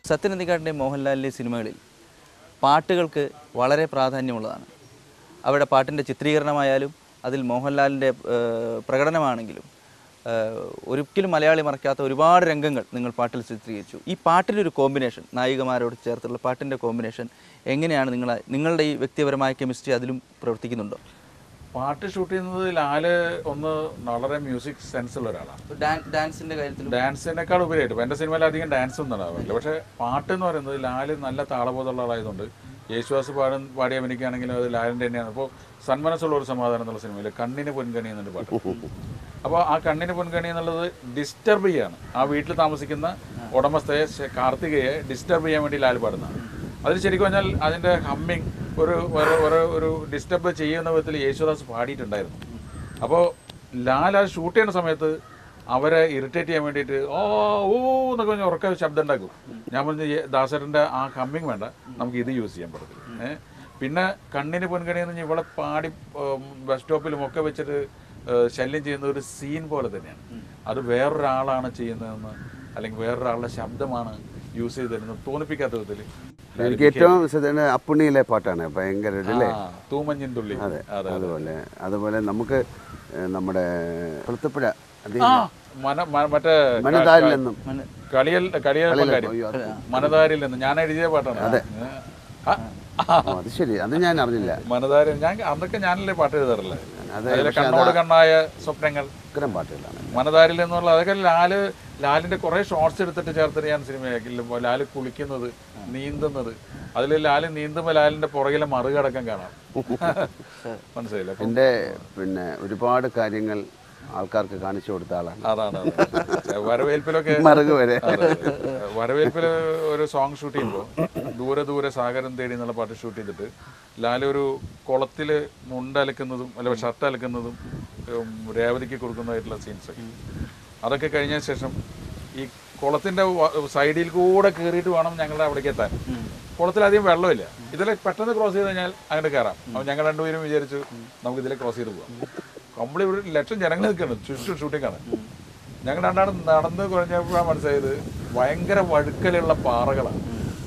സത്യനന്ദിക്കാട്ടിൻ്റെയും മോഹൻലാലിൻ്റെയും സിനിമകളിൽ പാട്ടുകൾക്ക് വളരെ പ്രാധാന്യമുള്ളതാണ് അവരുടെ പാട്ടിൻ്റെ ചിത്രീകരണമായാലും അതിൽ മോഹൻലാലിൻ്റെ ഏഹ്, പ്രകടനമാണെങ്കിലും ഏഹ്, ഒരിക്കലും മലയാളി മറക്കാത്ത ഒരുപാട് രംഗങ്ങൾ നിങ്ങൾ പാട്ടിൽ ചിത്രീകരിച്ചു ഈ പാട്ടിൻ്റെ ഒരു കോമ്പിനേഷൻ നായികമാരോട് ചേർത്തുള്ള പാട്ടിൻ്റെ കോമ്പിനേഷൻ എങ്ങനെയാണ് നിങ്ങൾ നിങ്ങളുടെ ഈ വ്യക്തിപരമായ കെമിസ്ട്രി അതിലും പ്രവർത്തിക്കുന്നുണ്ടോ പാട്ട് ഷൂട്ട് ചെയ്യുന്നത് ലാല് ഒന്ന് വളരെ മ്യൂസിക് സെൻസ് ഉള്ള ഒരാളാണ് ഡാൻസിൻ്റെ കാര്യത്തിൽ ഡാൻസിനേക്കാൾ ഉപരിയായിട്ട് ഇപ്പം എൻ്റെ സിനിമയിൽ അധികം ഡാൻസ് ഒന്നും ഉണ്ടാവില്ല പക്ഷേ പാട്ട് എന്ന് പറയുന്നത് ലാല് നല്ല താളബോധമുള്ള ആളായതുകൊണ്ട് യേശുദാസ് പാടും പാടി അഭിനയിക്കുകയാണെങ്കിലും അത് ലാലിൻ്റെ തന്നെയാണ് അപ്പോൾ സന്മനസ്സുള്ള ഒരു സമാധാനം എന്നുള്ള സിനിമയിൽ കണ്ണിന് പൊൻകണി എന്നൊരു പാട്ട് അപ്പോൾ ആ കണ്ണിന് പൊൻകണി എന്നുള്ളത് ഡിസ്റ്റർബ് ചെയ്യാണ് ആ വീട്ടിൽ താമസിക്കുന്ന ഉടമസ്ഥയെ ശ- കാർത്തികയെ ഡിസ്റ്റർബ് ചെയ്യാൻ വേണ്ടി ലാൽ പാടുന്നതാണ് അതിൽ ശരിക്കും പറഞ്ഞാൽ അതിൻ്റെ ഹമ്മിങ് ഒരു ഒരു- ഒരു ഒരു ഡിസ്റ്റർബ് ചെയ്യുന്ന വിധത്തിൽ യേശുദാസ് പാടിയിട്ടുണ്ടായിരുന്നു അപ്പോൾ ലാൽ അത് ഷൂട്ട് ചെയ്യുന്ന സമയത്ത് അവരെ ഇറിറ്റേറ്റ് ചെയ്യാൻ വേണ്ടിയിട്ട് ഓ ഓ എന്നൊക്കെ പറഞ്ഞ് ഉറക്ക ശബ്ദം ഉണ്ടാക്കും ഞാൻ പറഞ്ഞു "ഈ ദാസേട്ടൻ്റെ ആ ഹമ്മിങ് വേണ്ട നമുക്ക് ഇത് യൂസ് ചെയ്യാൻ പറ്റത്തില്ല ഏഹ് പിന്നെ കണ്ണിന് പൊൻകണി എന്ന് പറഞ്ഞാൽ ഇവിടെ പാടി ബസ് സ്റ്റോപ്പിലും ഒക്കെ വെച്ചിട്ട് ഏഹ് ശല്യം ചെയ്യുന്ന ഒരു സീൻ പോലെ തന്നെയാണ് അത് വേറൊരാളാണ് ചെയ്യുന്നതെന്ന് അല്ലെങ്കിൽ വേറൊരാളുടെ ശബ്ദമാണ് യൂസ് ചെയ്ത് തരുന്നത് തോന്നിപ്പിക്കാത്ത വിധത്തിൽ എനിക്ക് ഏറ്റവും ശ്രദ്ധ അപ്പുണ്ണിയിലെ പാട്ടാണ് ഭയങ്കര ഇതല്ലേ ആ, തൂമഞ്ഞിൻ തുള്ളി അതെ അതെ അതുപോലെ അതുപോലെ നമുക്ക് ഏഹ്, നമ്മുടെ കൊളുത്തപ്പുഴ ആ മന മ- മറ്റേ മനതാരിൽ നിന്നും കളിയൽ കളിയൽ പങ്കാരി അയ്യോ, അത് മനതാരിൽ നിന്ന് ഞാൻ എഴുതിയ പാട്ടാണ് ഏ? ആ, ആ, ഓ, അത് ശരി അത് ഞാൻ അറിഞ്ഞില്ല മനതാരി ഞാൻ അന്നൊക്കെ ഞാനല്ലേ പാട്ട് എഴുതാറില്ല അത് അതിലെ കണ്ണോട് കണ്ണായ സ്വപ്നങ്ങൾ ഉഗ്രം പാട്ടുകളാണ് മനതാരിൽ എന്നുള്ള അതൊക്കെ ലാല് ലാലിന്റെ കുറെ ഷോർട്സ് എടുത്തിട്ട് ചേർത്തിട്ട് ഞാൻ സിനിമയാക്കില്ല ലാല് കുളിക്കുന്നത് നീന്തുന്നത് അതിൽ ലാല് നീന്തുമ്പോൾ ലാലിന്റെ പുറകിലെ മറുകടക്കം കാണാം മനസ്സിലായില്ല അപ്പം എൻ്റെ പിന്നെ ഒരുപാട് കാര്യങ്ങൾ ആൾക്കാർക്ക് കാണിച്ചു കൊടുത്ത ആളാണ് അതാണ് അതാണ്. വരവേൽപ്പിലൊക്കെ മറുക് വരെ അതെ, അതെ. വരവേൽപ്പില് ഒരു സോങ് ഷൂട്ട് ചെയ്യുമ്പോൾ ദൂരെ ദൂരെ സാഗരം തേടി എന്നുള്ള പാട്ട് ഷൂട്ട് ചെയ്തിട്ട് ലാല ഒരു കുളത്തില് മുണ്ട് അലക്കുന്നതും അല്ല ഷർട്ട് അലക്കുന്നതും ഉം, രേവതിക്ക് കൊടുക്കുന്നതായിട്ടുള്ള സീൻസ് ഒക്കെ അതൊക്കെ കഴിഞ്ഞ ശേഷം ഈ കുളത്തിന്റെ വ- സൈഡിൽ കൂടെ കയറിയിട്ട് വേണം ഞങ്ങളുടെ അവിടേക്ക് എത്താൻ കുളത്തിൽ അധികം വെള്ളമില്ല ഇതിലെ പെട്ടെന്ന് ക്രോസ് ചെയ്ത് കഴിഞ്ഞാൽ അങ്ങോട്ട് കയറാം അപ്പോൾ ഞങ്ങൾ രണ്ടുപേരും വിചാരിച്ചു നമുക്ക് ഇതിലെ ക്രോസ് ചെയ്ത് പോകാം കംപ്ലീറ്റ് ഒരു ലക്ഷം ജനങ്ങൾ നിൽക്കണം ചുറ്റും ഷൂട്ടിംഗ് ആണ് ഞങ്ങൾ രണ്ടാളും നടന്ന് കുഴഞ്ഞപ്പോഴാണ് മനസ്സിലായത് ഭയങ്കര വഴുക്കലുള്ള പാറകളാണ്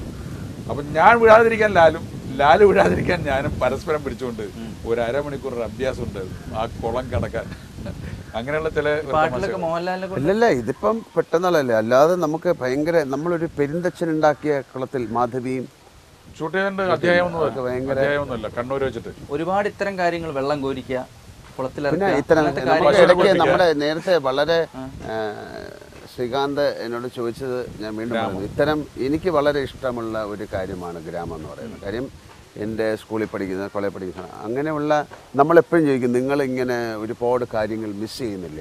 അപ്പൊ ഞാൻ വീഴാതിരിക്കാൻ ലാലും ലാല് വീഴാതിരിക്കാൻ ഞാനും പരസ്പരം പിടിച്ചുകൊണ്ട് ഒരു അരമണിക്കൂർ ഒരു അഭ്യാസം ഉണ്ട് ആ കുളം കടക്കാൻ അങ്ങനെയുള്ള ചില ഒരു പാട്ടിലൊക്കെ തമാശകൾ. മോഹൻലാലിനെ കൊണ്ട് അല്ലല്ല ഇതിപ്പം പെട്ടെന്നുള്ളതല്ലേ അല്ലാതെ നമുക്ക് ഭയങ്കര നമ്മളൊരു പെരുന്തച്ഛൻ ഉണ്ടാക്കിയ കുളത്തിൽ മാധവിയും ഷൂട്ട് ചെയ്യേണ്ട അധ്യായമൊന്നും അതൊക്കെ ഭയങ്കര- അധ്യായമൊന്നുമല്ല കണ്ണൂർ വെച്ചിട്ട് ഒരുപാട് ഇത്തരം കാര്യങ്ങൾ വെള്ളം കോരിക്കുക പിന്നെ കുളത്തിലിറക്കുക ഇത്തരം അങ്ങനത്തെ നമുക്ക് കാര്യങ്ങൾ ഇടയ്ക്ക് നമ്മുടെ നേരത്തെ വളരെ ആ, ശ്രീകാന്ത് എന്നോട് ചോദിച്ചത് ഞാൻ വീണ്ടും പറയുന്നു ഇത്തരം എനിക്ക് വളരെ ഇഷ്ടമുള്ള ഒരു കാര്യമാണ് ഗ്രാമം എന്ന് പറയുന്നത് കാര്യം എൻ്റെ സ്കൂളിൽ പഠിക്കുന്ന കോളേജ് പഠിക്കുന്ന അങ്ങനെയുള്ള നമ്മളെപ്പോഴും ചോദിക്കും നിങ്ങളിങ്ങനെ ഒരുപാട് കാര്യങ്ങൾ മിസ് ചെയ്യുന്നില്ലേ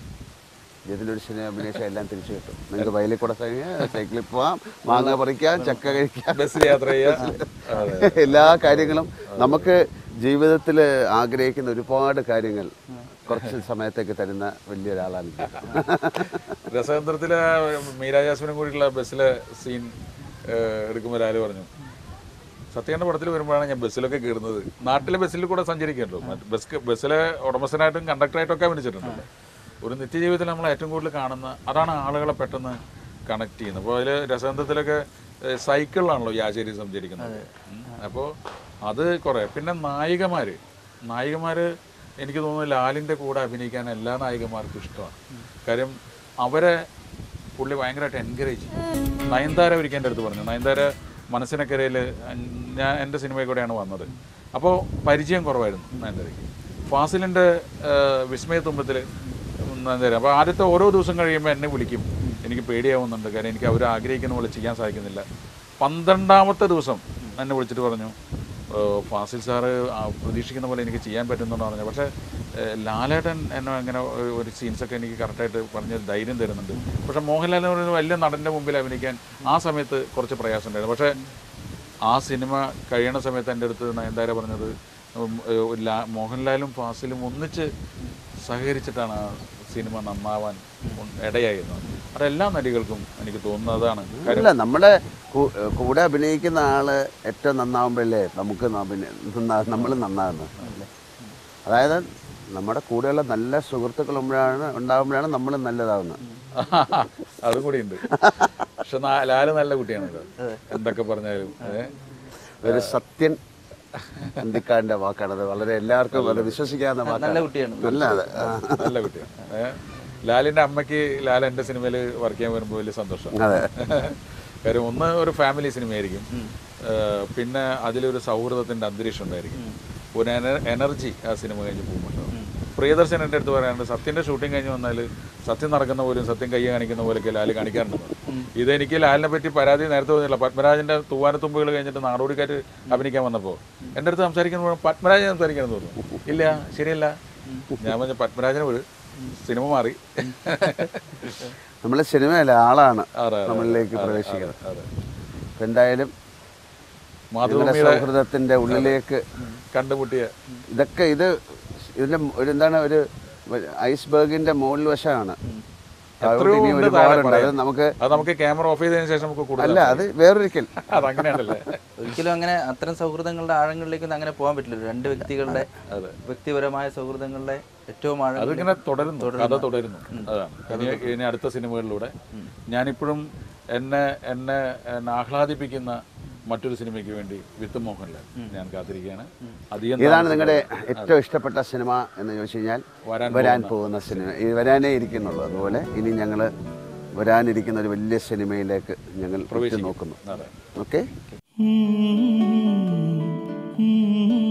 ഇതിലൊരു സിനിമ അഭിനയിച്ച എല്ലാം തിരിച്ചു കിട്ടും നിങ്ങൾക്ക് വയലിൽ കൂടെ കഴിഞ്ഞാൽ സൈക്കിളിൽ പോവാം മാങ്ങ പറിക്കാം ചക്ക കഴിക്കാം ബസ്സിൽ യാത്ര ചെയ്യാൻ അതെ. എല്ലാ കാര്യങ്ങളും നമുക്ക് ജീവിതത്തിൽ ആഗ്രഹിക്കുന്ന ഒരുപാട് കാര്യങ്ങൾ കുറച്ച് സമയത്തേക്ക് തരുന്ന വലിയൊരാളാണ് ഞാൻ. രസതന്ത്രത്തിലെ മീരാ ജാസ്മിനും കൂടിയുള്ള ബസ്സിലെ സീൻ എടുക്കുമ്പോൾ ലാല് പറഞ്ഞു സത്യങ്ങളുടെ പടത്തിൽ വരുമ്പോഴാണ് ഞാൻ ബസ്സിലൊക്കെ കയറുന്നത് നാട്ടിലെ ബസ്സിൽ കൂടെ സഞ്ചരിക്കുമല്ലോ മറ്റ് ബസ് ബസ്സിലെ ഉടമസ്ഥനായിട്ടും കണ്ടക്ടറായിട്ടും ഒക്കെ അഭിനയിച്ചിട്ടുണ്ട് ഒരു നിത്യജീവിതത്തിൽ നമ്മൾ ഏറ്റവും കൂടുതൽ കാണുന്ന അതാണ് ആളുകളെ പെട്ടെന്ന് കണക്ട് ചെയ്യുന്നത് അപ്പോൾ അതിൽ രസതന്ത്രത്തിലൊക്കെ ഏഹ്, സൈക്കിളിലാണല്ലോ യാചേരി സഞ്ചരിക്കുന്നത് അപ്പോൾ അത് കുറേ പിന്നെ നായികമാർ നായികമാർ എനിക്ക് തോന്നുന്നു ലാലിൻ്റെ കൂടെ അഭിനയിക്കാൻ എല്ലാ നായികമാർക്കും ഇഷ്ടമാണ് കാര്യം അവരെ പുള്ളി ഭയങ്കരമായിട്ട് എൻകറേജ് ചെയ്യും നയൻതാര ഒരിക്കൽ എൻ്റെ അടുത്ത് പറഞ്ഞു നയൻതാര മനസ്സിനക്കരയിൽ ഞാൻ എൻ്റെ സിനിമയിൽ കൂടെയാണ് വന്നത് അപ്പോൾ പരിചയം കുറവായിരുന്നു നയൻതാരയ്ക്ക് ഫാസിലിൻ്റെ വിസ്മയത്തുമ്പത്തിൽ നയൻതാര അപ്പോൾ ആദ്യത്തെ ഓരോ ദിവസം കഴിയുമ്പോൾ എന്നെ വിളിക്കും എനിക്ക് പേടിയാവുന്നുണ്ട് കാരണം എനിക്ക് അവർ ആഗ്രഹിക്കുന്ന പോലെ ചെയ്യാൻ സാധിക്കുന്നില്ല പന്ത്രണ്ടാമത്തെ ദിവസം എന്നെ വിളിച്ചിട്ട് പറഞ്ഞു ഏഹ് ഫാസിൽ സാറ് ആ പ്രതീക്ഷിക്കുന്ന പോലെ എനിക്ക് ചെയ്യാൻ പറ്റുന്നുണ്ടോ പറഞ്ഞു പക്ഷേ ഏഹ് ലാലേട്ടൻ എന്നെ അങ്ങനെ ഒരു- ഒരു സീൻസൊക്കെ എനിക്ക് കറക്റ്റായിട്ട് പറഞ്ഞ് ധൈര്യം തരുന്നുണ്ട് പക്ഷേ മോഹൻലാൽ എന്ന് പറയുന്ന വലിയ നടൻ്റെ മുമ്പിൽ അഭിനയിക്കാൻ ആ സമയത്ത് കുറച്ച് പ്രയാസം ഉണ്ടായിരുന്നു പക്ഷേ ആ സിനിമ കഴിയണ സമയത്ത് എൻ്റെ അടുത്ത് നയൻതാര പറഞ്ഞത് ഉം, ഏഹ് ലാ- മോഹൻലാലും ഫാസിലും ഒന്നിച്ച് സഹകരിച്ചിട്ടാണ് ആ സിനിമ നന്നാവാൻ ഉൺ- ഇടയായിരുന്നത് അതെല്ലാ നടികൾക്കും എനിക്ക് തോന്നുന്നത് അതാണ് കാര്യം അല്ല നമ്മുടെ കൂ- കൂടെ അഭിനയിക്കുന്ന ആള് ഏറ്റവും നന്നാവുമ്പോഴല്ലേ നമുക്ക് നമ്മൾ നന്നാകുന്നത് അല്ലേ? അതായത് നമ്മുടെ കൂടെയുള്ള നല്ല സുഹൃത്തുക്കൾ ഉണ്ടാകുമ്പോഴാണ് ഉണ്ടാകുമ്പോഴാണ് നമ്മൾ നല്ലതാവുന്നത് അതും കൂടി ഉണ്ട് പക്ഷെ നാ- ലാല് നല്ല കുട്ടിയാണ് കേട്ടോ എന്തൊക്കെ പറഞ്ഞാലും ഏ? ഒരു സത്യൻ അന്തിക്കാടിന്റെ വാക്കാണത് വളരെ എല്ലാവർക്കും വളരെ വിശ്വസിക്കാവുന്ന നല്ല വാക്കാണ് കുട്ടിയാണ് നല്ല അതെ ആ. നല്ല കുട്ടിയാണ് ഏ? ലാലിന്റെ അമ്മയ്ക്ക് ലാൽ എന്റെ സിനിമയിൽ വർക്ക് ചെയ്യാൻ വരുമ്പോൾ വലിയ സന്തോഷം അതെ കാര്യം ഒന്ന് ഒരു ഫാമിലി സിനിമയായിരിക്കും ഏഹ് പിന്നെ അതിലൊരു സൗഹൃദത്തിന്റെ അന്തരീക്ഷം ഉണ്ടായിരിക്കും ഒരു എന- എനർജി ആ സിനിമ കഴിഞ്ഞ് പോകുമ്പോൾ പ്രിയദർശൻ എൻ്റെ അടുത്ത് പറയാറുണ്ട് സത്യന്റെ ഷൂട്ടിംഗ് കഴിഞ്ഞ് വന്നാൽ സത്യം നടക്കുന്ന പോലും സത്യം കൈ കാണിക്കുന്ന പോലെയൊക്കെ ലാല് കാണിക്കാറുണ്ട് ഇതെനിക്ക് ലാലിനെ പറ്റി പരാതി നേരത്തെ തോന്നിയില്ല പത്മരാജന്റെ തൂവാനത്തുമ്പുകൾ കഴിഞ്ഞിട്ട് നാടോടിക്കാറ്റ് അഭിനയിക്കാൻ വന്നപ്പോൾ എൻ്റെ അടുത്ത് സംസാരിക്കുമ്പോൾ പത്മരാജൻ സംസാരിക്കാൻ തോന്നുന്നു ഇല്ല ശരിയല്ല ഞാൻ പറഞ്ഞ പത്മരാജനെ വിട് സിനിമ മാറി നമ്മൾ സിനിമയല്ല ആളാണ് അതെ, അതെ, നമ്മളിലേക്ക് പ്രവേശിക്കുന്നത് അതെ അപ്പൊ എന്തായാലും നിങ്ങളുടെ മാതൃഭൂമിയുടെ സൗഹൃദത്തിന്റെ ഉള്ളിലേക്ക് കണ്ടുമുട്ടിയ ഇതൊക്കെ ഇത് ഇതിന്റെ ഒരു എന്താണ് ഒരു ഐസ്ബർഗിന്റെ മുകളിൽ വശമാണ് അതുകൊണ്ട് ഇനി ഉണ്ട് ഒരുപാടുണ്ട് താഴെ അത് നമുക്ക് അത് നമുക്ക് ക്യാമറ ഓഫ് ചെയ്തതിനു ശേഷം നമുക്ക് കൂടുതൽ അല്ല അത് വേറൊരിക്കൽ അതങ്ങനെയാണല്ലേ ഒരിക്കലും അങ്ങനെ അത്തരം സൗഹൃദങ്ങളുടെ ആഴങ്ങളിലേക്കൊന്നും അങ്ങനെ പോകാൻ പറ്റില്ല രണ്ട് വ്യക്തികളുടെ വ്യക്തിപരമായ സൗഹൃദങ്ങളുടെ ഏറ്റവും ആഴം അതിങ്ങനെ തുടരുന്നു കഥ തുടരുന്നു അതാണ് ഇനി ഇനി അടുത്ത സിനിമകളിലൂടെ ഞാനിപ്പോഴും എന്നെ എന്നെ എന്നെ ആഹ്ലാദിപ്പിക്കുന്ന മറ്റൊരു സിനിമയ്ക്ക് വേണ്ടി വിത്ത് മോഹൻലാൽ ഞാൻ കാത്തിരിക്കുകയാണ് അധികം ഇതാണ് നിങ്ങളുടെ ഏറ്റവും ഇഷ്ടപ്പെട്ട സിനിമ എന്ന് ചോദിച്ചു കഴിഞ്ഞാൽ വരാൻ വരാൻ പോകുന്ന സിനിമ ഈ വരാനേ ഇരിക്കുന്നുള്ളൂ അതുപോലെ ഇനി ഞങ്ങൾ വരാനിരിക്കുന്ന ഒരു വലിയ സിനിമയിലേക്ക് ഞങ്ങൾ ഉറ്റുനോക്കുന്നു അതെ ഓക്കെ Mm-hmm.